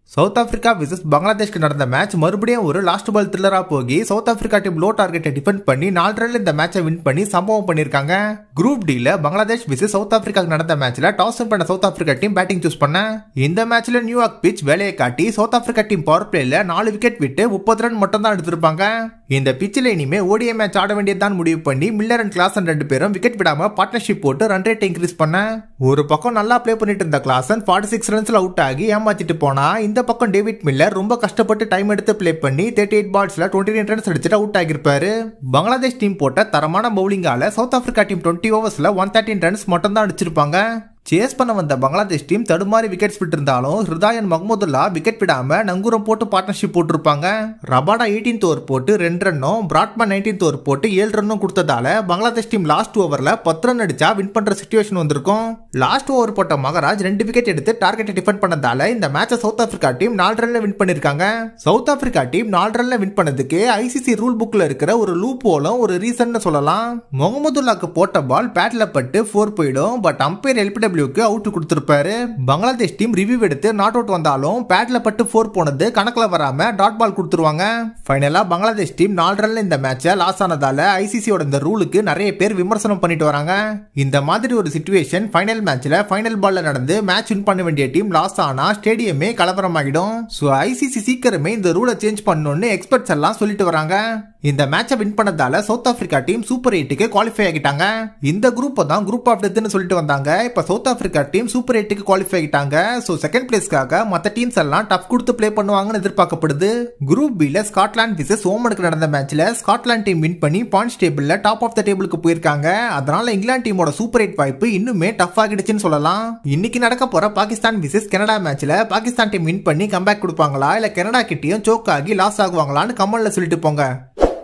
south Africa versus பங்களாதேஷ்க்கு நடந்த match மறுபடியும் ஒரு லாஸ்ட் பால் த்ரில்லரா போகி சவுத் ஆப்பிரிக்கா டீம் லோ டார்கெட்டை டிஃபெண்ட் பண்ணி நாலு ரன்ல இந்த மேட்சை வின் பண்ணி சம்பவம் பண்ணிருக்காங்க குரூப் டில பங்களாதேஷ் விசஸ் சவுத் ஆப்பிரிக்காக்கு நடந்த மேட்ச்ல டாஸ் பண்ண South Africa team batting choose பண்ண இந்த மேட்ச்ல நியூயார்க் பிச் வேலையை காட்டி சவுத் ஆப்பிரிக்கா டீம் பவர் பிளேல நாலு விக்கெட் விட்டு முப்பது ரன் மட்டும் தான் எடுத்திருப்பாங்க இந்த பிச்சில் இனிமே ஓடிய மேட்ச் ஆட வேண்டியதுதான் முடிவு பண்ணி மில்லர் அண்ட் கிளாசன் ரெண்டு பேரும் விக்கெட் விடாம பார்ட்னர்ஷிப் போட்டு ரன் ரேட் இன்க்ரீஸ் பண்ண ஒரு பக்கம் நல்லா ப்ளே பண்ணிட்டு இருந்த கிளாசன் ஃபார்ட்டி சிக்ஸ் ரன்ஸ்ல அவுட் ஆகி ஏமாத்திட்டு போனா இந்த பக்கம் டேவிட் மில்லர் ரொம்ப கஷ்டப்பட்டு டைம் எடுத்து ப்ளே பண்ணி தேர்ட்டி எயிட் பால்ஸ்ல டுவெண்ட்டி நைன் ரன்ஸ் அடிச்சுட்டு அவுட் ஆகிருப்பாரு பங்களாதேஷ் டீம் போட்ட தரமான பவுலிங்கால சவுத் ஆப்பிரிக்கா டீம் டுவெண்ட்டி ஓவர்ஸ்ல ஒன் தேர்ட்டின் ரன்ஸ் மட்டும் தான் அடிச்சிருப்பாங்க சேஸ் பண்ண வந்த பங்களாதேஷ் டீம் தடுமாறி விக்கெட்ஸ் விட்டிருந்தாலும் ஹிருதாயன் மஹ்மதுல்லா விக்கெட் விடாம நங்கூரம் போட்டு பார்ட்னர்ஷிப் போட்டிருப்பாங்க ரபாடா எயிட்டீன் ஓவர் போட்டு ரெண்டு ரன்னும் பிராட்மேன் நைன்டீன் ஓவர் போட்டு ஏழு ரன்னும் கொடுத்ததால பங்களாதேஷ் டீம் லாஸ்ட் ஓவர்ல பத்து ரன் அடிச்சா வின் பண்ற சுச்சுவேஷன் வந்திருக்கும் லாஸ்ட் ஓவர் போட்ட மகராஜ் ரெண்டு விக்கெட் எடுத்து டார்கெட்டை டிஃபெண்ட் பண்ணதால இந்த மேட்சை சவுத் ஆப்பிரிக்கா டீம் நாலு ரன்ல வின் பண்ணிருக்காங்க சவுத் ஆப்பிரிக்கா டீம் நாலு ரன்ல வின் பண்ணதுக்கு ஐசிசி ரூல் புக்ல இருக்கிற ஒரு லூப் போலும் ஒரு ரீசன் சொல்லலாம் முகமதுல்லாக்கு போட்ட பால் பேட்ல பட்டு ஃபோர் போயிடும் பட் அம்பையர் எல்பிடபிள்யூக்கு அவுட் கொடுத்திருப்பாரு பங்களாதேஷ் டீம் ரிவ்யூ எடுத்து நாட் அவுட் வந்தாலும் பேட்ல பட்டு ஃபோர் போனது கணக்குல வராம டாட் பால் கொடுத்துருவாங்க ஃபைனலா பங்களாதேஷ் டீம் நாலு ரன்ல இந்த மேட்சை லாஸ் ஆனதால ஐசிசியோட இந்த ரூலுக்கு நிறைய பேர் விமர்சனம் பண்ணிட்டு வராங்க இந்த மாதிரி ஒரு சுச்சுவேஷன் ஃபைனல் மேட்ச்ல ஃபைனல் பால்ல நடந்து மேட்ச் வின் பண்ண வேண்டிய டீம் லாஸ் ஆனா ஸ்டேடியமே கலவரமாகிடும் ஸோ ஐசிசி சீக்கிரமே இந்த ரூலை சேஞ்ச் பண்ணணும்னு எக்ஸ்பர்ட்ஸ் எல்லாம் சொல்லிட்டு வராங்க இந்த மேட்சை வின் பண்ணதால சவுத் ஆப்பிரிக்கா டீம் சூப்பர் எயிட்டுக்கு குவாலிஃபை ஆகிட்டாங்க இந்த குரூப் தான் குரூப் ஆஃப் டெத்னு சொல்லிட்டு வந்தாங்க இப்போ சவுத் ஆப்பிரிக்கா டீம் சூப்பர் எயிட்டுக்கு குவாலிஃபை ஆகிட்டாங்க ஸோ செகண்ட் பிளேஸ்க்காக மற்ற டீம்ஸ் எல்லாம் டஃப் கொடுத்து ப்ளே பண்ணுவாங்கன்னு எதிர்பார்க்கப்படுது குரூப் பில ஸ்காட்லாந்து விசஸ் ஓமனுக்கு நடந்த மேட்ச்ல ஸ்காட்லாந்து டீம் வின் பண்ணி பாயிண்ட்ஸ் டேபிள்ல டாப் ஆஃப் த டேபிளுக்கு போயிருக்காங்க அதனால இங்கிலாந்து டீமோட சூப்பர் எயிட் வாய்ப்பு இன்னுமே டஃப் ஆகிடுச்சுன்னு சொல்லலாம் இன்னைக்கு நடக்க போற பாகிஸ்தான் விசஸ் கனடா மேட்ச்ல பாகிஸ்தான் டீம் வின் பண்ணி கம்பேக் கொடுப்பாங்களா இல்ல கனடா கிட்டயும் சோக் ஆகி லாஸ் ஆகுவாங்களான்னு கமல்ல சொல்லிட்டு போங்க